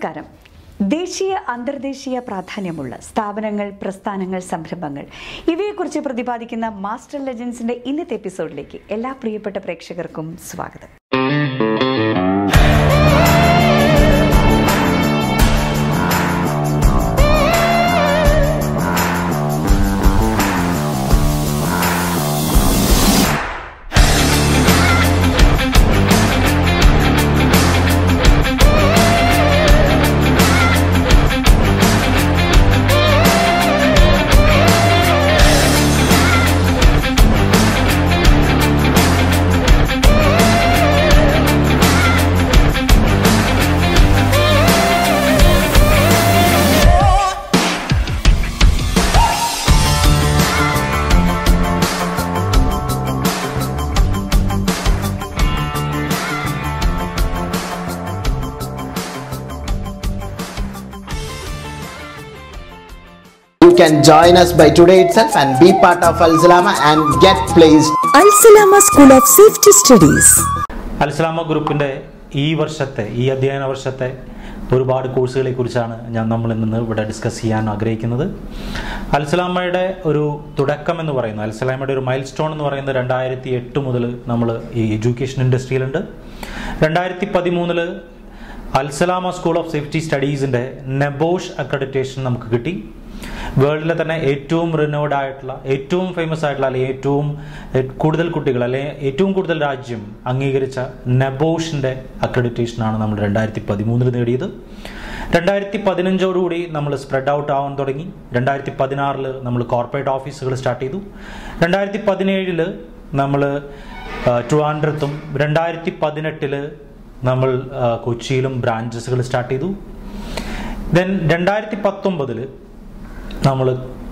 നമസ്കാരം ദേശീയ അന്തർദേശീയ പ്രാധാന്യമുള്ള സ്ഥാപനങ്ങൾ പ്രസ്ഥാനങ്ങൾ സംരംഭങ്ങൾ ഇവയെക്കുറിച്ച് പ്രതിപാദിക്കുന്ന മാസ്റ്റർ ലെജൻസിന്റെ ഇന്നത്തെ എപ്പിസോഡിലേക്ക് എല്ലാ പ്രിയപ്പെട്ട പ്രേക്ഷകർക്കും സ്വാഗതം You can join us by today itself and be part of Al Salama and get placed. Al Salama School of Safety Studies. Al Salama ഗ്രൂപ്പിൻ്റെ ഈ വർഷത്തെ ഈ അധ്യയന വർഷത്തെ ഒരുപാട് കോഴ്സുകളെ കുറിച്ചാണ് ഞാൻ നമ്മൾ ഇന്ന് ഇവിടെ ഡിസ്കസ് ചെയ്യാൻ ആഗ്രഹിക്കുന്നത് അൽസലാമയുടെ ഒരു തുടക്കം എന്ന് പറയുന്നത് അൽസലാമയുടെ ഒരു മൈൽ സ്റ്റോൺ എന്ന് പറയുന്നത് രണ്ടായിരത്തി എട്ട് മുതൽ നമ്മൾ ഈ എഡ്യൂക്കേഷൻ ഇൻഡസ്ട്രിയിലുണ്ട് രണ്ടായിരത്തി പതിമൂന്നില് അൽസലാമ സ്കൂൾ ഓഫ് സേഫ്റ്റി സ്റ്റഡീസിൻ്റെ നെബോഷ് അക്രഡിറ്റേഷൻ നമുക്ക് കിട്ടി വേൾഡിലെ തന്നെ ഏറ്റവും റിനോഡ് ആയിട്ടുള്ള ഏറ്റവും ഫേമസ് ആയിട്ടുള്ള അല്ലെങ്കിൽ ഏറ്റവും എ- കൂടുതൽ കുട്ടികൾ അല്ലെങ്കിൽ ഏറ്റവും കൂടുതൽ രാജ്യം അംഗീകരിച്ച നെബോഷിൻ്റെ അക്രഡിറ്റേഷനാണ് നമ്മൾ രണ്ടായിരത്തി പതിമൂന്നിൽ നേടിയത് രണ്ടായിരത്തി പതിനഞ്ചോടുകൂടി നമ്മൾ സ്പ്രെഡ് ഔട്ട് ആവാൻ തുടങ്ങി രണ്ടായിരത്തി പതിനാറിൽ നമ്മൾ കോർപ്പറേറ്റ് ഓഫീസുകൾ സ്റ്റാർട്ട് ചെയ്തു രണ്ടായിരത്തി പതിനേഴില് നമ്മൾ ട്രിവാൻഡ്രത്തും രണ്ടായിരത്തി പതിനെട്ടില് നമ്മൾ ആ, കൊച്ചിയിലും ബ്രാഞ്ചസുകൾ സ്റ്റാർട്ട് ചെയ്തു ദെൻ രണ്ടായിരത്തി പത്തൊമ്പതിൽ നമ്മൾ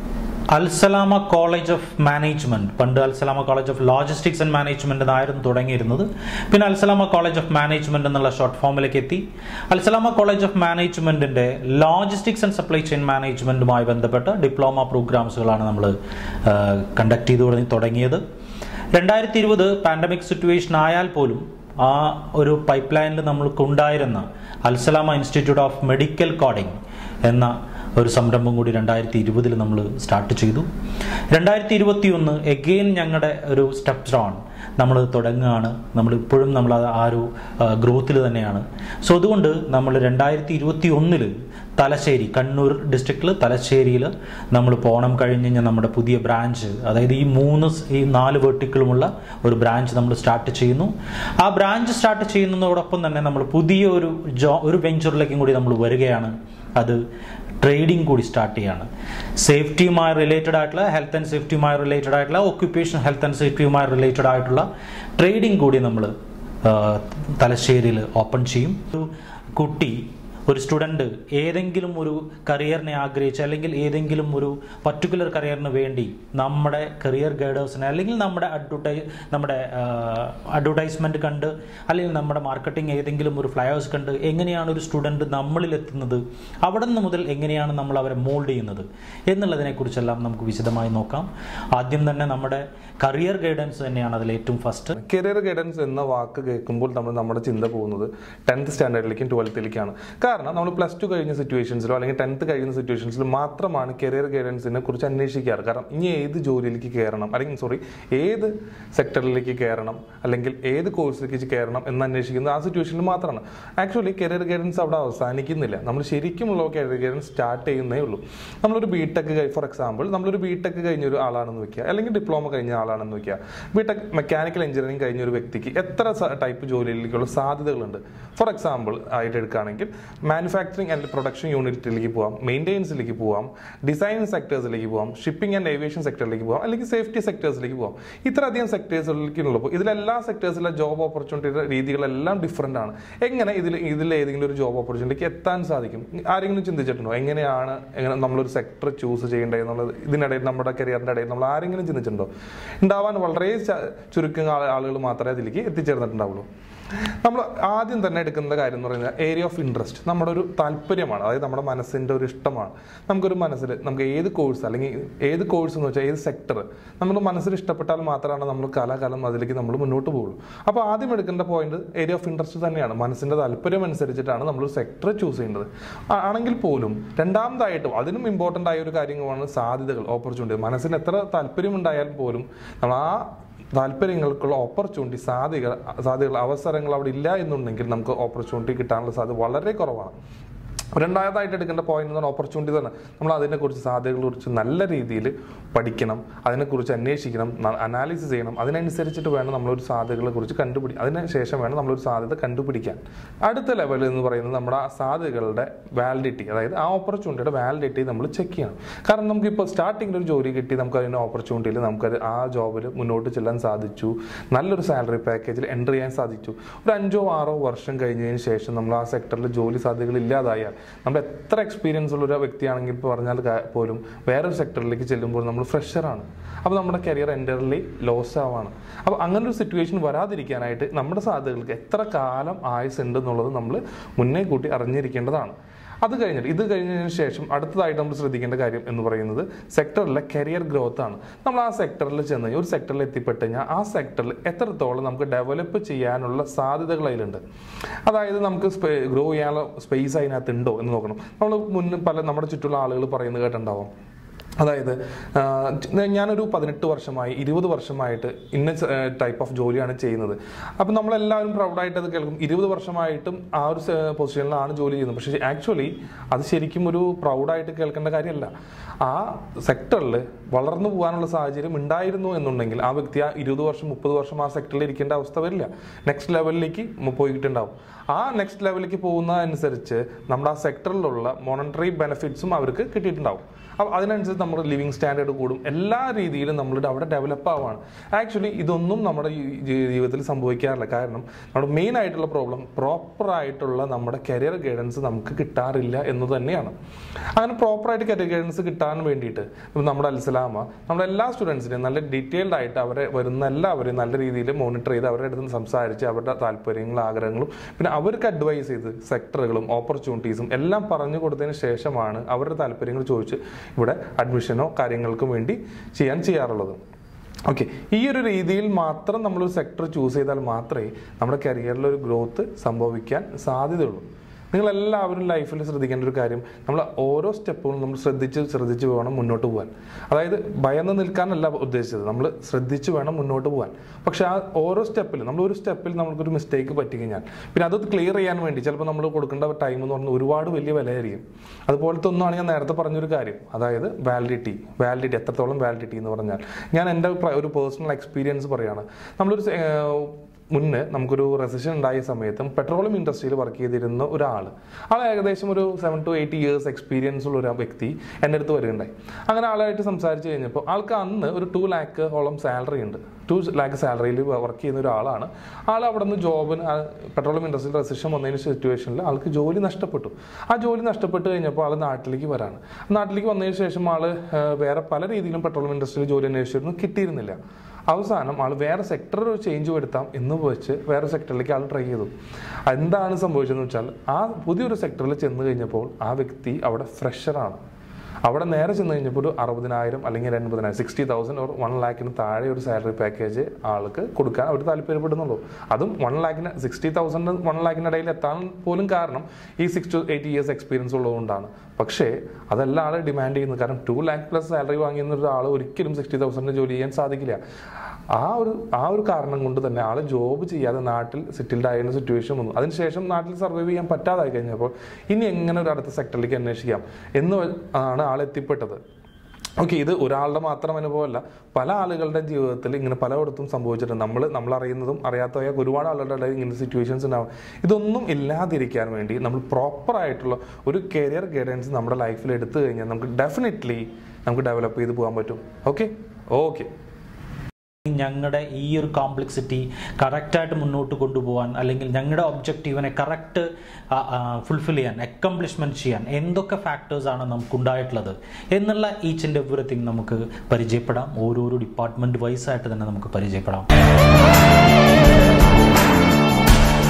അൽസലാമ കോളേജ് ഓഫ് മാനേജ്മെന്റ് പണ്ട് Alsalama college of logistics and management എന്നായിരുന്നു തുടങ്ങിയിരുന്നത് പിന്നെ അൽസലാമ കോളേജ് ഓഫ് മാനേജ്മെന്റ് എന്നുള്ള ഷോർട്ട് ഫോമിലേക്ക് എത്തി അൽസലാമ കോളേജ് ഓഫ് മാനേജ്മെന്റിന്റെ ലോജിസ്റ്റിക്സ് ആൻഡ് സപ്ലൈ ചെയിൻ മാനേജ്മെന്റുമായി ബന്ധപ്പെട്ട ഡിപ്ലോമ പ്രോഗ്രാംസുകളാണ് നമ്മൾ കണ്ടക്ട് ചെയ്തു തുടങ്ങി- തുടങ്ങിയത് രണ്ടായിരത്തി ഇരുപത് പാൻഡമിക് സിറ്റുവേഷൻ ആയാൽ പോലും ആ ഒരു പൈപ്പ് ലൈനിൽ നമ്മൾക്കുണ്ടായിരുന്ന Alsalama institute of medical coding എന്ന ഒരു സംരംഭം കൂടി രണ്ടായിരത്തി ഇരുപതിൽ നമ്മൾ സ്റ്റാർട്ട് ചെയ്തു രണ്ടായിരത്തി ഇരുപത്തി ഒന്ന് എഗെയിൻ ഞങ്ങളുടെ ഒരു സ്റ്റെപ്സ് ഓൺ നമ്മൾ തുടങ്ങുകയാണ് നമ്മൾ ഇപ്പോഴും നമ്മൾ ആ- ആ ഒരു ഗ്രോത്തിൽ തന്നെയാണ് സോ അതുകൊണ്ട് നമ്മൾ രണ്ടായിരത്തി ഇരുപത്തി ഒന്നിൽ തലശ്ശേരി കണ്ണൂർ ഡിസ്ട്രിക്റ്റിൽ തലശ്ശേരിയിൽ നമ്മൾ പോണം കഴിഞ്ഞ് കഴിഞ്ഞാൽ നമ്മുടെ പുതിയ ബ്രാഞ്ച് അതായത് ഈ മൂന്ന് സ്- ഈ നാല് വെർട്ടിക്കളുമുള്ള ഒരു ബ്രാഞ്ച് നമ്മൾ സ്റ്റാർട്ട് ചെയ്യുന്നു ആ ബ്രാഞ്ച് സ്റ്റാർട്ട് ചെയ്യുന്നതോടൊപ്പം തന്നെ നമ്മൾ പുതിയ ഒരു ജോ ഒരു വെഞ്ചറിലേക്കും കൂടി നമ്മൾ വരികയാണ് അത് ട്രേഡിംഗ് കൂടി സ്റ്റാർട്ട് ചെയ്യാണ് സേഫ്റ്റിയുമായി റിലേറ്റഡ് ആയിട്ടുള്ള ഹെൽത്ത് ആൻഡ് സേഫ്റ്റിയുമായി റിലേറ്റഡ് ആയിട്ടുള്ള ഒക്യുപ്പേഷൻ ഹെൽത്ത് ആൻഡ് സേഫ്റ്റിയുമായി റിലേറ്റഡ് ആയിട്ടുള്ള ട്രേഡിംഗ് കൂടി നമ്മൾ തലശ്ശേരിയിൽ ഓപ്പൺ ചെയ്യും ഒരു കുട്ടി ഒരു സ്റ്റുഡൻറ്റ് ഏതെങ്കിലും ഒരു കരിയറിനെ ആഗ്രഹിച്ച് അല്ലെങ്കിൽ ഏതെങ്കിലും ഒരു പർട്ടിക്കുലർ കരിയറിന് വേണ്ടി നമ്മുടെ കരിയർ ഗൈഡേഴ്സിനെ അല്ലെങ്കിൽ നമ്മുടെ അഡ്വർടൈ നമ്മുടെ അഡ്വർടൈസ്മെൻറ്റ് കണ്ട് അല്ലെങ്കിൽ നമ്മുടെ മാർക്കറ്റിംഗ് ഏതെങ്കിലും ഒരു ഫ്ലയേഴ്സ് കണ്ട് എങ്ങനെയാണ് ഒരു സ്റ്റുഡൻറ്റ് നമ്മളിൽ എത്തുന്നത് അവിടെ നിന്ന് മുതൽ എങ്ങനെയാണ് നമ്മൾ അവരെ മോൾഡ് ചെയ്യുന്നത് എന്നുള്ളതിനെക്കുറിച്ചെല്ലാം നമുക്ക് വിശദമായി നോക്കാം ആദ്യം തന്നെ നമ്മുടെ കരിയർ ഗൈഡൻസ് തന്നെയാണ് അതിൽ ഏറ്റവും ഫസ്റ്റ് കരിയർ ഗൈഡൻസ് എന്ന വാക്ക് കേൾക്കുമ്പോൾ നമ്മൾ നമ്മുടെ ചിന്ത പോകുന്നത് ടെൻത്ത് സ്റ്റാൻഡേർഡിലേക്കും ട്വൽത്തിലേക്കാണ് കാരണം നമ്മൾ പ്ലസ് ടു കഴിഞ്ഞ സിറ്റുവേഷൻസിലോ അല്ലെങ്കിൽ ടെൻത്ത് കഴിയുന്ന സിറ്റുവേഷൻസിലോ മാത്രമാണ് കരിയർ ഗൈഡൻസിനെ കുറിച്ച് അന്വേഷിക്കാറ് കാരണം ഇനി ഏത് ജോലിയിലേക്ക് കയറണം അല്ലെങ്കിൽ സോറി ഏത് സെക്ടറിലേക്ക് കയറണം അല്ലെങ്കിൽ ഏത് കോഴ്സിലേക്ക് കയറണം എന്ന് അന്വേഷിക്കുന്നത് ആ സിറ്റുവേഷനിൽ മാത്രമാണ് ആക്ച്വലി കരിയർ ഗൈഡൻസ് അവിടെ അവസാനിക്കുന്നില്ല നമ്മൾ ശരിക്കുമുള്ള കരിയർ ഗൈഡൻസ് സ്റ്റാർട്ട് ചെയ്യുന്നേ ഉള്ളൂ നമ്മളൊരു ബി ടെക് ഫോർ എക്സാമ്പിൾ നമ്മളൊരു ബി ടെക് കഴിഞ്ഞ ഒരു ആളാണെന്ന് വെക്കുക അല്ലെങ്കിൽ ഡിപ്ലോമ കഴിഞ്ഞ ആളാണെന്ന് വെക്കുക ബി ടെക് മെക്കാനിക്കൽ എഞ്ചിനീയറിംഗ് കഴിഞ്ഞ ഒരു വ്യക്തിക്ക് എത്ര ടൈപ്പ് ജോലിയിലേക്കുള്ള സാധ്യതകളുണ്ട് ഫോർ എക്സാമ്പിൾ ആയിട്ട് എടുക്കുകയാണെങ്കിൽ മാനുഫാക്ചറിങ് ആൻഡ് പ്രൊഡക്ഷൻ യൂണിറ്റിലേക്ക് പോവാം മെയിൻ്റെനൻസിലേക്ക് പോവാം ഡിസൈൻ സെക്ടേഴ്സിലേക്ക് പോവാം ഷിപ്പിംഗ് ആൻഡ് ഏവിയേഷൻ സെക്ടറിലേക്ക് പോവാം അല്ലെങ്കിൽ സേഫ്റ്റി സെക്ടേഴ്സിലേക്ക് പോവാം ഇത്രയധികം സെക്ടേഴ്സിലേക്കുള്ളപ്പോൾ ഇതിലെല്ലാ സെക്ടേഴ്സിലെ ജോബ് ഓപ്പർച്യൂണിറ്റിയുടെ രീതികളെല്ലാം ഡിഫറെൻ്റ് ആണ് എങ്ങനെ ഇതിൽ ഇതിൽ ഏതെങ്കിലും ഒരു ജോബ് ഓപ്പർച്യൂണിറ്റിക്ക് എത്താൻ സാധിക്കും ആരെങ്കിലും ചിന്തിച്ചിട്ടുണ്ടോ എങ്ങനെയാണ് എങ്ങനെ നമ്മളൊരു സെക്ടർ ചൂസ് ചെയ്യേണ്ടത് എന്നുള്ളത് ഇതിനിടയിൽ നമ്മുടെ കരിയറിൻ്റെ ഇടയിൽ നമ്മൾ ആരെങ്കിലും ചിന്തിച്ചിട്ടുണ്ടോ ഉണ്ടാവാൻ വളരെ ച- ചുരുക്കം ആളുകൾ മാത്രമേ അതിലേക്ക് എത്തിച്ചേർന്നിട്ടുണ്ടാവുള്ളൂ നമ്മൾ ആദ്യം തന്നെ എടുക്കുന്ന കാര്യം എന്ന് പറയുന്നത് ഏരിയ ഓഫ് ഇൻട്രസ്റ്റ് നമ്മുടെ ഒരു താല്പര്യമാണ് അതായത് നമ്മുടെ മനസ്സിൻ്റെ ഒരു ഇഷ്ടമാണ് നമുക്കൊരു മനസ്സിൽ നമുക്ക് ഏത് കോഴ്സ് അല്ലെങ്കിൽ ഏത് കോഴ്സ് എന്ന് വെച്ചാൽ ഏത് സെക്ടർ നമ്മുടെ മനസ്സിൽ ഇഷ്ടപ്പെട്ടാൽ മാത്രമാണ് നമ്മൾ കാലാകാലം അതിലേക്ക് നമ്മൾ മുന്നോട്ട് പോകുള്ളൂ അപ്പോൾ ആദ്യം എടുക്കേണ്ട പോയിന്റ് ഏരിയ ഓഫ് ഇൻട്രസ്റ്റ് തന്നെയാണ് മനസ്സിൻ്റെ താല്പര്യം അനുസരിച്ചിട്ടാണ് നമ്മൾ സെക്ടർ ചൂസ് ചെയ്യേണ്ടത് ആ- ആണെങ്കിൽ പോലും രണ്ടാമതായിട്ടും അതിനും ഇമ്പോർട്ടൻ്റ് ആയ ഒരു കാര്യമാണ് സാധ്യതകൾ ഓപ്പർച്യൂണിറ്റി മനസ്സിന് എത്ര താല്പര്യം ഉണ്ടായാൽ പോലും നമ്മൾ ആ താല്പര്യങ്ങൾക്കുള്ള ഓപ്പർച്യൂണിറ്റി സാധ്യതകൾ സാധ്യതകൾ അവസരങ്ങൾ അവിടെ ഇല്ല എന്നുണ്ടെങ്കിൽ നമുക്ക് ഓപ്പർച്യൂണിറ്റി കിട്ടാനുള്ള സാധ്യത വളരെ കുറവാണ് രണ്ടാമതായിട്ട് എടുക്കേണ്ട പോയിന്റ് എന്ന് പറഞ്ഞാൽ ഓപ്പർച്യൂണിറ്റി തന്നെ നമ്മൾ അതിനെക്കുറിച്ച് സാധ്യതകളെ കുറിച്ച് നല്ല രീതിയിൽ പഠിക്കണം അതിനെക്കുറിച്ച് അന്വേഷിക്കണം അനാലിസിസ് ചെയ്യണം അതിനനുസരിച്ചിട്ട് വേണം നമ്മളൊരു സാധ്യതകളെ കുറിച്ച് കണ്ടുപിടി അതിന് ശേഷം വേണം നമ്മളൊരു സാധ്യത കണ്ടുപിടിക്കാൻ അടുത്ത ലെവൽ എന്ന് പറയുന്നത് നമ്മുടെ ആ സാധ്യതകളുടെ വാലിഡിറ്റി അതായത് ആ ഓപ്പർച്യൂണിറ്റിയുടെ വാലിഡിറ്റി നമ്മൾ ചെക്ക് ചെയ്യണം കാരണം നമുക്കിപ്പോൾ സ്റ്റാർട്ടിങ്ങിൽ ഒരു ജോലി കിട്ടി നമുക്ക് അതിൻ്റെ ഓപ്പർച്യൂണിറ്റിയിൽ നമുക്കത് ആ ജോബിൽ മുന്നോട്ട് ചെല്ലാൻ സാധിച്ചു നല്ലൊരു സാലറി പാക്കേജിൽ എൻ്റർ ചെയ്യാൻ സാധിച്ചു ഒരു അഞ്ചോ ആറോ വർഷം കഴിഞ്ഞതിന് ശേഷം നമ്മൾ ആ സെക്ടറിൽ ജോലി സാധ്യതകൾ ഇല്ലാതായാൽ നമ്മൾ എത്ര എക്സ്പീരിയൻസ് ഉള്ള ഒരു വ്യക്തിയാണെങ്കിൽ ഇപ്പോൾ പറഞ്ഞാൽ കാ- പോലും വേറൊരു സെക്ടറിലേക്ക് ചെല്ലുമ്പോൾ നമ്മൾ ഫ്രഷറാണ് അപ്പോൾ നമ്മുടെ കരിയർ എൻ്റർലി ലോസ് ആവാണ് അപ്പോൾ അങ്ങനെ ഒരു സിറ്റുവേഷൻ വരാതിരിക്കാനായിട്ട് നമ്മുടെ സാധ്യതകൾക്ക് എത്ര കാലം ആയുസ് ഉണ്ട് എന്നുള്ളത് നമ്മൾ മുന്നേ കൂട്ടി അറിഞ്ഞിരിക്കേണ്ടതാണ് അത് കഴിഞ്ഞിട്ട് ഇത് കഴിഞ്ഞതിന് ശേഷം അടുത്തതായിട്ട് നമ്മൾ ശ്രദ്ധിക്കേണ്ട കാര്യം എന്ന് പറയുന്നത് സെക്ടറിലെ കരിയർ ഗ്രോത്ത് ആണ് നമ്മൾ ആ സെക്ടറിൽ ചെന്ന് കഴിഞ്ഞാൽ ഒരു സെക്ടറിൽ എത്തിപ്പെട്ട് കഴിഞ്ഞാൽ ആ സെക്ടറിൽ എത്രത്തോളം നമുക്ക് ഡെവലപ്പ് ചെയ്യാനുള്ള സാധ്യതകൾ അതിലുണ്ട് അതായത് നമുക്ക് ഗ്രോ ചെയ്യാനുള്ള സ്പേസ് അതിനകത്ത് ഉണ്ടോ എന്ന് നോക്കണം നമ്മൾ മുന്നേ പല നമ്മുടെ ചുറ്റുള്ള ആളുകൾ പറയുന്നത് കേട്ടിട്ടുണ്ടാവും അതായത് ആ, ഞാനൊരു പതിനെട്ട് വർഷമായി ഇരുപത് വർഷമായിട്ട് ഇന്ന ടൈപ്പ് ഓഫ് ജോലിയാണ് ചെയ്യുന്നത് അപ്പം നമ്മളെല്ലാവരും പ്രൗഡായിട്ട് അത് കേൾക്കും ഇരുപത് വർഷമായിട്ടും ആ ഒരു പൊസിഷനിലാണ് ജോലി ചെയ്യുന്നത് പക്ഷേ ആക്ച്വലി അത് ശരിക്കും ഒരു പ്രൗഡായിട്ട് കേൾക്കേണ്ട കാര്യമല്ല ആ സെക്ടറിൽ വളർന്നു പോകാനുള്ള സാഹചര്യം ഉണ്ടായിരുന്നു എന്നുണ്ടെങ്കിൽ ആ വ്യക്തി ആ ഇരുപത് വർഷം മുപ്പത് വർഷം ആ സെക്ടറിൽ ഇരിക്കേണ്ട അവസ്ഥ വരില്ല നെക്സ്റ്റ് ലെവലിലേക്ക് മു- പോയിട്ടുണ്ടാവും ആ നെക്സ്റ്റ് ലെവലിലേക്ക് പോകുന്ന അനുസരിച്ച് നമ്മുടെ ആ സെക്ടറിലുള്ള മോണിറ്ററി ബെനിഫിറ്റ്സും അവർക്ക് കിട്ടിയിട്ടുണ്ടാവും അപ്പോൾ അതിനനുസരിച്ച് നമ്മുടെ ലിവിങ് സ്റ്റാൻഡേർഡ് കൂടും എല്ലാ രീതിയിലും നമ്മളുടെ അവിടെ ഡെവലപ്പ് ആവുകയാണ് ആക്ച്വലി ഇതൊന്നും നമ്മുടെ ഈ ജീ- ജീവിതത്തിൽ സംഭവിക്കാറില്ല കാരണം നമ്മുടെ മെയിൻ ആയിട്ടുള്ള പ്രോബ്ലം പ്രോപ്പർ ആയിട്ടുള്ള നമ്മുടെ കരിയർ ഗൈഡൻസ് നമുക്ക് കിട്ടാറില്ല എന്ന് തന്നെയാണ് അങ്ങനെ പ്രോപ്പറായിട്ട് കരിയർ ഗൈഡൻസ് കിട്ടാൻ വേണ്ടിയിട്ട് ഇപ്പം നമ്മുടെ അൽസലാമ നമ്മുടെ എല്ലാ സ്റ്റുഡൻസിനെയും നല്ല ഡീറ്റെയിൽഡ് ആയിട്ട് അവരെ വരുന്ന എല്ലാവരെയും നല്ല രീതിയിൽ മോണിറ്റർ ചെയ്ത് അവരുടെ അടുത്ത് സംസാരിച്ച് അവരുടെ താല്പര്യങ്ങളും ആഗ്രഹങ്ങളും പിന്നെ അവർക്ക് അഡ്വൈസ് ചെയ്ത് സെക്ടറുകളും ഓപ്പർച്യൂണിറ്റീസും എല്ലാം പറഞ്ഞു കൊടുത്തതിന് ശേഷമാണ് അവരുടെ താല്പര്യങ്ങൾ ചോദിച്ച് ഇവിടെ അഡ്മിഷനോ കാര്യങ്ങൾക്കും വേണ്ടി ചെയ്യാൻ ചെയ്യാറുള്ളത് ഓക്കെ ഈ ഒരു രീതിയിൽ മാത്രം നമ്മളൊരു സെക്ടർ ചൂസ് ചെയ്താൽ മാത്രമേ നമ്മുടെ കരിയറിൽ ഒരു ഗ്രോത്ത് സംഭവിക്കാൻ സാധ്യതയുള്ളൂ നിങ്ങൾ എല്ലാവരും ലൈഫിൽ ശ്രദ്ധിക്കേണ്ട ഒരു കാര്യം നമ്മൾ ഓരോ സ്റ്റെപ്പുകളും നമ്മൾ ശ്രദ്ധിച്ച് ശ്രദ്ധിച്ച് വേണം മുന്നോട്ട് പോകാൻ അതായത് ഭയന്ന് നിൽക്കാനല്ല ഉദ്ദേശിച്ചത് നമ്മൾ ശ്രദ്ധിച്ച് വേണം മുന്നോട്ട് പോകാൻ പക്ഷെ ആ ഓരോ സ്റ്റെപ്പിലും നമ്മൾ ഒരു സ്റ്റെപ്പിൽ നമുക്കൊരു മിസ്റ്റേക്ക് പറ്റി കഴിഞ്ഞാൽ പിന്നെ അത് ക്ലിയർ ചെയ്യാൻ വേണ്ടി ചിലപ്പോൾ നമ്മൾ കൊടുക്കേണ്ട ടൈം എന്ന് പറഞ്ഞാൽ ഒരുപാട് വലിയ വിലയായിരിക്കും അതുപോലത്തെ ഒന്നാണ് ഞാൻ നേരത്തെ പറഞ്ഞൊരു കാര്യം അതായത് വാലിഡിറ്റി വാലിഡിറ്റി എത്രത്തോളം വാലിഡിറ്റി എന്ന് പറഞ്ഞാൽ ഞാൻ എൻ്റെ പ്ര- ഒരു പേഴ്സണൽ എക്സ്പീരിയൻസ് പറയുകയാണ് നമ്മളൊരു സെ- ഏഹ് മുന്നേ നമുക്കൊരു റെസിഷൻ ഉണ്ടായ സമയത്തും പെട്രോളിയം ഇൻഡസ്ട്രിയിൽ വർക്ക് ചെയ്തിരുന്ന ഒരാൾ ആൾ ഏകദേശം ഒരു seven to eight years experience ഉള്ള ഒരു വ്യക്തി എൻ്റെ അടുത്ത് വരികയുണ്ടായി അങ്ങനെ ആളായിട്ട് സംസാരിച്ച് കഴിഞ്ഞപ്പോൾ ആൾക്ക് അന്ന് ഒരു ടു ലാക്ക് ഓളം സാലറി ഉണ്ട് ടു ലാക്ക് സാലറിയിൽ വർക്ക് ചെയ്യുന്ന ഒരാളാണ് ആൾ അവിടെ നിന്ന് ജോബിന് പെട്രോളിയം ഇൻഡസ്ട്രിയിൽ റെസിഷൻ വന്നതിന് സിറ്റുവേഷനിൽ ആൾക്ക് ജോലി നഷ്ടപ്പെട്ടു ആ ജോലി നഷ്ടപ്പെട്ട് കഴിഞ്ഞപ്പോൾ ആൾ നാട്ടിലേക്ക് വരാണ് നാട്ടിലേക്ക് വന്നതിന് ശേഷം ആൾ വേറെ പല രീതിയിലും പെട്രോളിയം ഇൻഡസ്ട്രിയിൽ ജോലി അന്വേഷിച്ചിരുന്നു കിട്ടിയിരുന്നില്ല അവസാനം ആൾ വേറെ സെക്ടർ ചേഞ്ച് വരുത്താം എന്ന് വെച്ച് വേറെ സെക്ടറിലേക്ക് ആൾ ട്രൈ ചെയ്തു എന്താണ് സംഭവിച്ചതെന്ന് വെച്ചാൽ ആ പുതിയൊരു സെക്ടറിൽ ചെന്ന് കഴിഞ്ഞപ്പോൾ ആ വ്യക്തി അവിടെ ഫ്രഷറാണ് അവിടെ നേരെ ചെന്ന് കഴിഞ്ഞപ്പോൾ ഒരു അറുപതിനായിരം അല്ലെങ്കിൽ ഒരു എൺപതിനായിരം സിക്സ്റ്റി തൗസൻഡ് ഓർ വൺ ലാക്കിന് താഴെ ഒരു സാലറി പാക്കേജ് ആൾക്ക് കൊടുക്കാൻ അവർ താല്പര്യപ്പെടുന്നുള്ളൂ അതും വൺ ലാക്കിന് സിക്സ്റ്റി തൗസൻഡ് വൺ ലാക്കിന് ഇടയിൽ എത്താൻ പോലും കാരണം ഈ six to eight years experience ഉള്ളതുകൊണ്ടാണ് പക്ഷേ അതല്ല ആൾ ഡിമാൻഡ് ചെയ്യുന്നത് കാരണം ടു ലാക്ക് പ്ലസ് സാലറി വാങ്ങിയുന്ന ഒരാൾ ഒരിക്കലും സിക്സ്റ്റി തൗസൻഡിന് ജോലി ചെയ്യാൻ സാധിക്കില്ല ആ ഒരു ആ ഒരു കാരണം കൊണ്ട് തന്നെ ആൾ ജോബ് ചെയ്യാതെ നാട്ടിൽ സെറ്റിൽഡ് ആയിരുന്ന സിറ്റുവേഷൻ വന്നു അതിനുശേഷം നാട്ടിൽ സർവൈവ് ചെയ്യാൻ പറ്റാതായി കഴിഞ്ഞപ്പോൾ ഇനി എങ്ങനെ ഒരു അടുത്ത സെക്ടറിലേക്ക് അന്വേഷിക്കാം എന്ന് ആണ് ആൾ എത്തിപ്പെട്ടത് ഓക്കെ ഇത് ഒരാളുടെ മാത്രം അനുഭവമല്ല പല ആളുകളുടെ ജീവിതത്തിൽ ഇങ്ങനെ പലയിടത്തും സംഭവിച്ചിട്ടുണ്ട് നമ്മൾ നമ്മൾ അറിയുന്നതും അറിയാത്തതായ ഒരുപാട് ആളുകളുടെ ഇടയിൽ ഇങ്ങനെ സിറ്റുവേഷൻസ് ഉണ്ടാവും ഇതൊന്നും ഇല്ലാതിരിക്കാൻ വേണ്ടി നമ്മൾ പ്രോപ്പർ ആയിട്ടുള്ള ഒരു കരിയർ ഗൈഡൻസ് നമ്മുടെ ലൈഫിൽ എടുത്തു കഴിഞ്ഞാൽ നമുക്ക് ഡെഫിനറ്റ്ലി നമുക്ക് ഡെവലപ്പ് ചെയ്ത് പോകാൻ പറ്റും ഓക്കെ ഓക്കെ ഞങ്ങളുടെ ഈ ഒരു കോംപ്ലക്സിറ്റി കറക്റ്റായിട്ട് മുന്നോട്ട് കൊണ്ടുപോകാൻ അല്ലെങ്കിൽ ഞങ്ങളുടെ ഒബ്ജക്റ്റീവിനെ കറക്റ്റ് ഫുൾഫിൽ ചെയ്യാൻ അക്കംപ്ലിഷ്മെൻറ്റ് ചെയ്യാൻ എന്തൊക്കെ ഫാക്ടേഴ്സാണ് നമുക്കുണ്ടായിട്ടുള്ളത് എന്നുള്ള ഈച്ച് ആൻഡ് എവറിത്തിങ് നമുക്ക് പരിചയപ്പെടാം ഓരോരോ ഡിപ്പാർട്ട്മെൻറ്റ് വൈസ് ആയിട്ട് തന്നെ നമുക്ക് പരിചയപ്പെടാം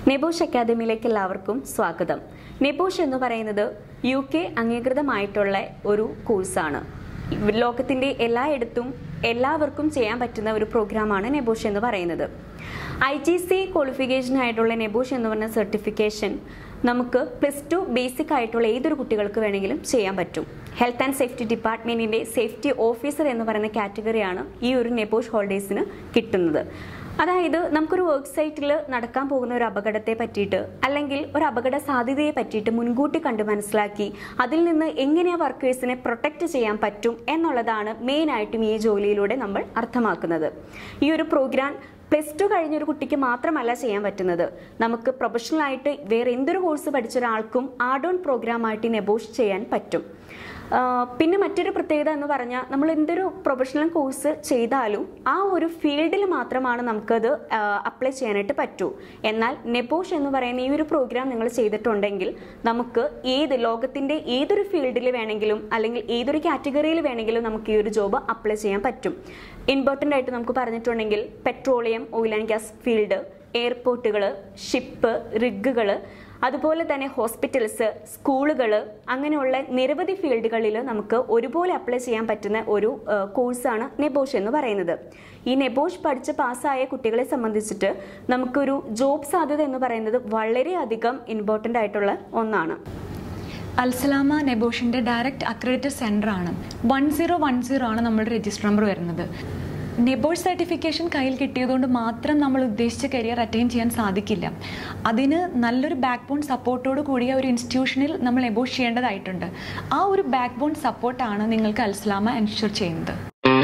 നെബോഷ് അക്കാദമിയിലേക്ക് എല്ലാവർക്കും സ്വാഗതം നെബോഷ് എന്ന് പറയുന്നത് യു കെ അംഗീകൃതമായിട്ടുള്ള ഒരു കോഴ്സാണ് ലോകത്തിൻ്റെ എല്ലായിടത്തും എല്ലാവർക്കും ചെയ്യാൻ പറ്റുന്ന ഒരു പ്രോഗ്രാമാണ് നെബോഷ് എന്ന് പറയുന്നത് ഐ ജി സി ക്വാളിഫിക്കേഷൻ ആയിട്ടുള്ള നെബോഷ് എന്ന് പറഞ്ഞ സർട്ടിഫിക്കേഷൻ നമുക്ക് പ്ലസ് ടു ബേസിക് ആയിട്ടുള്ള ഏതൊരു കുട്ടികൾക്ക് വേണമെങ്കിലും ചെയ്യാൻ പറ്റും ഹെൽത്ത് ആൻഡ് സേഫ്റ്റി ഡിപ്പാർട്ട്മെൻറ്റിൻ്റെ സേഫ്റ്റി ഓഫീസർ എന്ന് പറയുന്ന കാറ്റഗറിയാണ് ഈ ഒരു നെബോഷ് ഹോൾഡേഴ്സിന് കിട്ടുന്നത് അതായത് നമുക്കൊരു വർക്ക് സൈറ്റിൽ നടക്കാൻ പോകുന്ന ഒരു അപകടത്തെ പറ്റിയിട്ട് അല്ലെങ്കിൽ ഒരു അപകട സാധ്യതയെ പറ്റിയിട്ട് മുൻകൂട്ടി കണ്ട് മനസ്സിലാക്കി അതിൽ നിന്ന് എങ്ങനെ ആ വർക്കേഴ്സിനെ പ്രൊട്ടക്റ്റ് ചെയ്യാൻ പറ്റും എന്നുള്ളതാണ് മെയിനായിട്ടും ഈ ജോലിയിലൂടെ നമ്മൾ അർത്ഥമാക്കുന്നത് ഈ ഒരു പ്രോഗ്രാം പ്ലസ് ടു കഴിഞ്ഞ ഒരു കുട്ടിക്ക് മാത്രമല്ല ചെയ്യാൻ പറ്റുന്നത് നമുക്ക് പ്രൊഫഷണലായിട്ട് വേറെ എന്തൊരു കോഴ്സ് പഠിച്ച ഒരാൾക്കും ആഡ് ഓൺ പ്രോഗ്രാമായിട്ട് നെബോഷ് ചെയ്യാൻ പറ്റും ആ, പിന്നെ മറ്റൊരു പ്രത്യേകത എന്ന് പറഞ്ഞാൽ നമ്മൾ എന്തൊരു പ്രൊഫഷണൽ കോഴ്സ് ചെയ്താലും ആ ഒരു ഫീൽഡിൽ മാത്രമാണ് നമുക്കത് അപ്ലൈ ചെയ്യാനായിട്ട് പറ്റൂ എന്നാൽ നെബോഷ് എന്ന് പറയുന്ന ഈ ഒരു പ്രോഗ്രാം നിങ്ങൾ ചെയ്തിട്ടുണ്ടെങ്കിൽ നമുക്ക് ഏത് ലോകത്തിൻ്റെ ഏതൊരു ഫീൽഡിൽ വേണമെങ്കിലും അല്ലെങ്കിൽ ഏതൊരു കാറ്റഗറിയിൽ വേണമെങ്കിലും നമുക്ക് ഈ ഒരു ജോബ് അപ്ലൈ ചെയ്യാൻ പറ്റും ഇമ്പോർട്ടൻ്റ് ആയിട്ട് നമുക്ക് പറഞ്ഞിട്ടുണ്ടെങ്കിൽ petroleum oil and gas field എയർപോർട്ടുകൾ ഷിപ്പ് റിഗുകൾ അതുപോലെ തന്നെ ഹോസ്പിറ്റൽസ് സ്കൂളുകൾ അങ്ങനെയുള്ള നിരവധി ഫീൽഡുകളിൽ നമുക്ക് ഒരുപോലെ അപ്ലൈ ചെയ്യാൻ പറ്റുന്ന ഒരു ആ, കോഴ്സാണ് നെബോഷ് എന്ന് പറയുന്നത് ഈ നെബോഷ് പഠിച്ച് പാസ്സായ കുട്ടികളെ സംബന്ധിച്ചിട്ട് നമുക്കൊരു ജോബ് സാധ്യത എന്ന് പറയുന്നത് വളരെയധികം ഇമ്പോർട്ടൻ്റ് ആയിട്ടുള്ള ഒന്നാണ് അൽസലാമ നെബോഷിൻ്റെ ഡയറക്റ്റ് അക്രഡിറ്റഡ് സെൻറ്റർ ആണ് വൺ സീറോ വൺ സീറോ ആണ് നമ്മുടെ രജിസ്റ്റർ നമ്പർ വരുന്നത് നെബോഷ് സർട്ടിഫിക്കേഷൻ കയ്യിൽ കിട്ടിയതുകൊണ്ട് മാത്രം നമ്മൾ ഉദ്ദേശിച്ച കരിയർ അറ്റൈൻ ചെയ്യാൻ സാധിക്കില്ല അതിന് നല്ലൊരു ബാക്ക് ബോൺ സപ്പോർട്ടോട് കൂടിയ ഒരു ഇൻസ്റ്റിറ്റ്യൂഷനിൽ നമ്മൾ നെബോഷ് ചെയ്യേണ്ടതായിട്ടുണ്ട് ആ ഒരു ബാക്ക് ബോൺ സപ്പോർട്ടാണ് നിങ്ങൾക്ക് അൽസലാമ എൻഷുർ ചെയ്യുന്നത്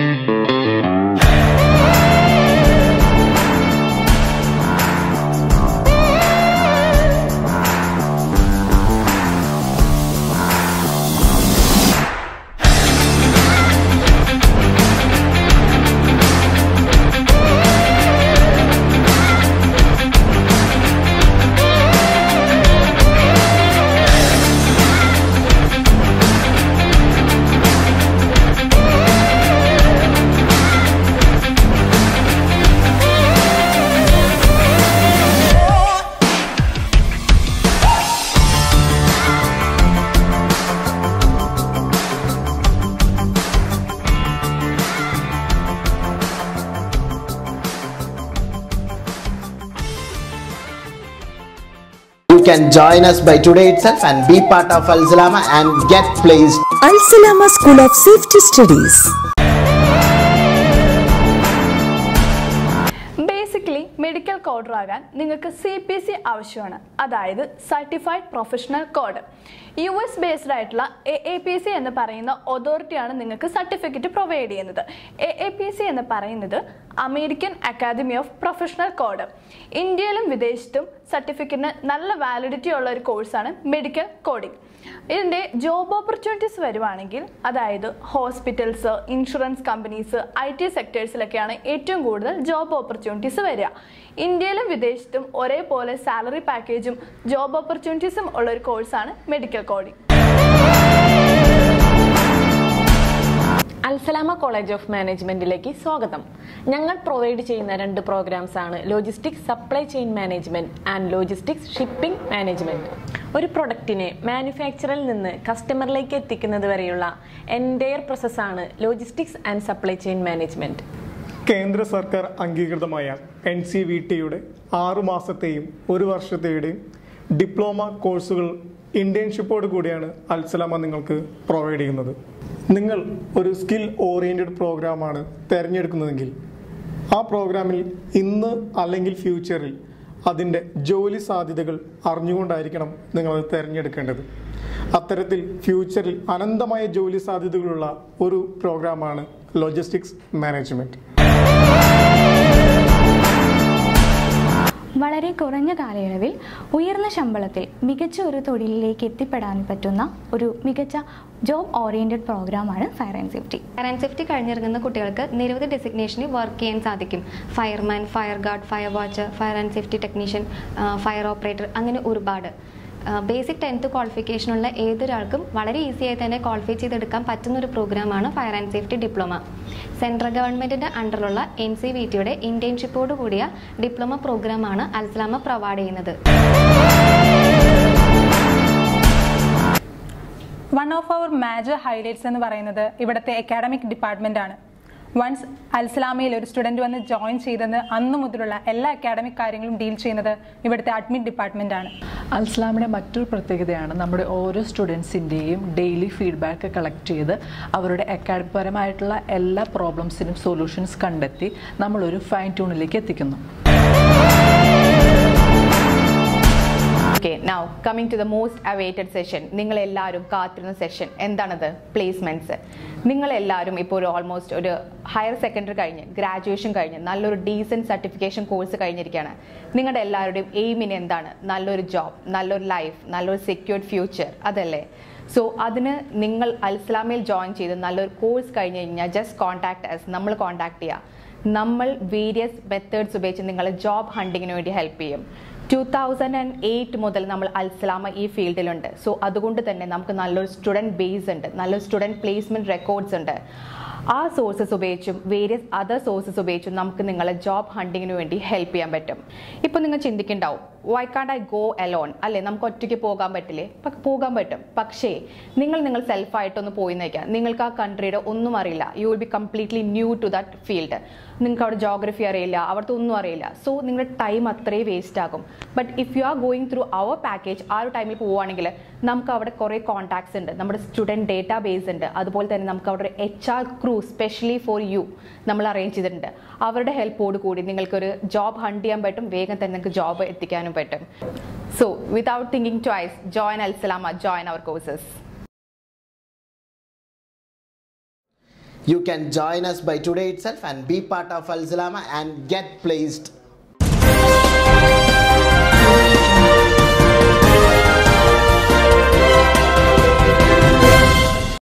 You can join us by today itself and be part of Al Salama and get placed. Al Salama School of Safety Studies. Basically medical coder ആകാൻ നിങ്ങൾക്ക് സി പി സി ആവശ്യമാണ് അതായത് certified professional code U S based ആയിട്ടുള്ള A A P C എന്ന് പറയുന്ന അതോറിറ്റിയാണ് നിങ്ങൾക്ക് certificate provide ചെയ്യുന്നത് എ എ പി സി എന്ന് പറയുന്നത് American academy of professional code ഇന്ത്യയിലും വിദേശത്തും സർട്ടിഫിക്കറ്റിന് നല്ല വാലിഡിറ്റി ഉള്ള ഒരു കോഴ്സാണ് മെഡിക്കൽ കോഡിംഗ് ഇതിൻ്റെ ജോബ് ഓപ്പർച്യൂണിറ്റീസ് വരുവാണെങ്കിൽ അതായത് hospitals insurance companies I T സെക്ടേഴ്സിലൊക്കെയാണ് ഏറ്റവും കൂടുതൽ ജോബ് ഓപ്പർച്യൂണിറ്റീസ് വരിക ഇന്ത്യയിലും വിദേശത്തും ഒരേപോലെ സാലറി പാക്കേജും ജോബ് ഓപ്പർച്യൂണിറ്റീസും ഉള്ള ഒരു കോഴ്സാണ് medical coding Alsalama college of മാനേജ്മെന്റിലേക്ക് സ്വാഗതം ഞങ്ങൾ പ്രൊവൈഡ് ചെയ്യുന്ന രണ്ട് പ്രോഗ്രാംസ് ആണ് logistics supply chain management and logistics shipping management ഒരു പ്രൊഡക്റ്റിനെ മാനുഫാക്ചറിൽ നിന്ന് കസ്റ്റമറിലേക്ക് എത്തിക്കുന്നത് വരെയുള്ള എൻറ്റയർ പ്രോസസ്സാണ് logistics and supply chain management കേന്ദ്ര സർക്കാർ അംഗീകൃതമായ എൻ സി വി ടിയുടെ ആറു മാസത്തെയും ഒരു വർഷത്തെയുടെയും ഡിപ്ലോമ കോഴ്സുകൾ ഇന്റേൺഷിപ്പോട് കൂടിയാണ് അൽസലാമ നിങ്ങൾക്ക് പ്രൊവൈഡ് ചെയ്യുന്നത് നിങ്ങൾ ഒരു സ്കിൽ ഓറിയൻറ്റഡ് പ്രോഗ്രാമാണ് തിരഞ്ഞെടുക്കുന്നതെങ്കിൽ ആ പ്രോഗ്രാമിൽ ഇന്ന് അല്ലെങ്കിൽ ഫ്യൂച്ചറിൽ അതിൻ്റെ ജോലി സാധ്യതകൾ അറിഞ്ഞുകൊണ്ടായിരിക്കണം നിങ്ങളത് തിരഞ്ഞെടുക്കേണ്ടത് അത്തരത്തിൽ ഫ്യൂച്ചറിൽ അനന്തമായ ജോലി സാധ്യതകളുള്ള ഒരു പ്രോഗ്രാമാണ് ലോജിസ്റ്റിക്സ് മാനേജ്മെൻറ്റ് വളരെ കുറഞ്ഞ കാലയളവിൽ ഉയർന്ന ശമ്പളത്തിൽ മികച്ച ഒരു തൊഴിലിലേക്ക് എത്തിപ്പെടാൻ പറ്റുന്ന ഒരു മികച്ച ജോബ് ഓറിയൻറ്റഡ് പ്രോഗ്രാമാണ് fire and safety fire and safety കഴിഞ്ഞിറങ്ങുന്ന കുട്ടികൾക്ക് നിരവധി ഡെസിഗ്നേഷനിൽ വർക്ക് ചെയ്യാൻ സാധിക്കും fireman fire guard fire watcher fire and safety technician fire operator അങ്ങനെ ഒരുപാട് ബേസിക് ടെൻത്ത് ക്വാളിഫിക്കേഷനുള്ള ഏതൊരാൾക്കും വളരെ ഈസി ആയി തന്നെ ക്വാളിഫൈ ചെയ്തെടുക്കാൻ പറ്റുന്ന ഒരു പ്രോഗ്രാമാണ് fire and safety diploma central ഗവൺമെൻറ്റിൻ്റെ അണ്ടറിലുള്ള എൻ സി വി ടിയുടെ ഇൻറ്റേൺഷിപ്പോട് കൂടിയ ഡിപ്ലോമ പ്രോഗ്രാമാണ് അൽസലാമ പ്രൊവൈഡ് ചെയ്യുന്നത് one of their major highlights എന്ന് പറയുന്നത് ഇവിടുത്തെ അക്കാഡമിക് ഡിപ്പാർട്ട്മെന്റ് ആണ് വൺസ് അൽസലാമയിൽ ഒരു സ്റ്റുഡൻറ് വന്ന് ജോയിൻ ചെയ്തത് അന്നു മുതലുള്ള എല്ലാ അക്കാഡമിക് കാര്യങ്ങളും ഡീൽ ചെയ്യുന്നത് ഇവിടുത്തെ അഡ്മിറ്റ് ഡിപ്പാർട്ട്മെന്റ് ആണ് അൽസ്ലാമിൻ്റെ മറ്റൊരു പ്രത്യേകതയാണ് നമ്മുടെ ഓരോ സ്റ്റുഡൻസിൻ്റെയും ഡെയിലി ഫീഡ്ബാക്ക് കളക്ട് ചെയ്ത് അവരുടെ അക്കാഡമിക് പരമായിട്ടുള്ള എല്ലാ പ്രോബ്ലംസിനും സൊല്യൂഷൻസ് കണ്ടെത്തി നമ്മളൊരു ഫൈൻ ട്യൂണിലേക്ക് എത്തിക്കുന്നു okay now coming to the most awaited session നിങ്ങളെല്ലാവരും കാത്തിരുന്ന സെഷൻ എന്താണത് പ്ലേസ്മെൻറ്റ്സ് നിങ്ങളെല്ലാവരും ഇപ്പോൾ ഒരു ഓൾമോസ്റ്റ് ഒരു ഹയർ സെക്കൻഡറി കഴിഞ്ഞ് ഗ്രാജുവേഷൻ കഴിഞ്ഞ് നല്ലൊരു ഡീസൻറ്റ് സർട്ടിഫിക്കേഷൻ കോഴ്സ് കഴിഞ്ഞിരിക്കുകയാണ് നിങ്ങളുടെ എല്ലാവരുടെയും എയിമിന് എന്താണ് നല്ലൊരു ജോബ് നല്ലൊരു ലൈഫ് നല്ലൊരു സെക്യൂർഡ് ഫ്യൂച്ചർ അതല്ലേ സോ അതിന് നിങ്ങൾ അൽസ്ലാമിൽ ജോയിൻ ചെയ്ത് നല്ലൊരു കോഴ്സ് കഴിഞ്ഞ് കഴിഞ്ഞാൽ ജസ്റ്റ് കോൺടാക്ട് അസ് നമ്മൾ കോൺടാക്ട് ചെയ്യുക നമ്മൾ വേരിയസ് മെത്തേഡ്സ് ഉപയോഗിച്ച് നിങ്ങളെ ജോബ് ഹണ്ടിങ്ങിന് വേണ്ടി ഹെൽപ്പ് ചെയ്യും ടു തൗസൻഡ് ആൻഡ് എയ്റ്റ് മുതൽ നമ്മൾ അൽസലാമ ഈ ഫീൽഡിലുണ്ട് സോ അതുകൊണ്ട് തന്നെ നമുക്ക് നല്ലൊരു സ്റ്റുഡൻറ് ബേസ് ഉണ്ട് നല്ലൊരു സ്റ്റുഡൻറ് പ്ലേസ്മെൻറ്റ് റെക്കോർഡ്സ് ഉണ്ട് ആ സോഴ്സസ് ഉപയോഗിച്ചും വേരിയസ് അതർ സോഴ്സസ് ഉപയോഗിച്ചും നമുക്ക് നിങ്ങളെ ജോബ് ഹണ്ടിങ്ങിന് വേണ്ടി ഹെൽപ്പ് ചെയ്യാൻ പറ്റും ഇപ്പോൾ നിങ്ങൾ ചിന്തിക്കുന്നുണ്ടാവും why can't I go alone അല്ലേ നമുക്ക് ഒറ്റയ്ക്ക് പോകാൻ പറ്റില്ലേ പ- പോകാൻ പറ്റും പക്ഷേ നിങ്ങൾ നിങ്ങൾ സെൽഫായിട്ടൊന്ന് പോയി നോക്കുക നിങ്ങൾക്ക് ആ കൺട്രിയുടെ ഒന്നും അറിയില്ല you will be completely new to that field നിങ്ങൾക്ക് അവിടെ ജോഗ്രഫി അറിയില്ല അവിടുത്തെ ഒന്നും അറിയില്ല സോ നിങ്ങളുടെ ടൈം അത്രയും വേസ്റ്റ് ആകും but if you are going through our package ആ ഒരു ടൈമിൽ പോവുകയാണെങ്കിൽ നമുക്ക് അവിടെ കുറേ കോൺടാക്ട്സ് ഉണ്ട് നമ്മുടെ സ്റ്റുഡൻറ് ഡേറ്റാ ബേസ് ഉണ്ട് അതുപോലെ തന്നെ നമുക്ക് അവിടെ ഒരു H R crew specially for you നമ്മൾ അറേഞ്ച് ചെയ്തിട്ടുണ്ട് അവരുടെ ഹെൽപ്പോട് കൂടി നിങ്ങൾക്കൊരു ജോബ് ഹണ്ട് ചെയ്യാൻ പറ്റും വേഗം തന്നെ നിങ്ങൾക്ക് ജോബ് എത്തിക്കാനും പറ്റും so without thinking twice join Al Salama join our courses You can join us by today itself and be part of Al Salama and get placed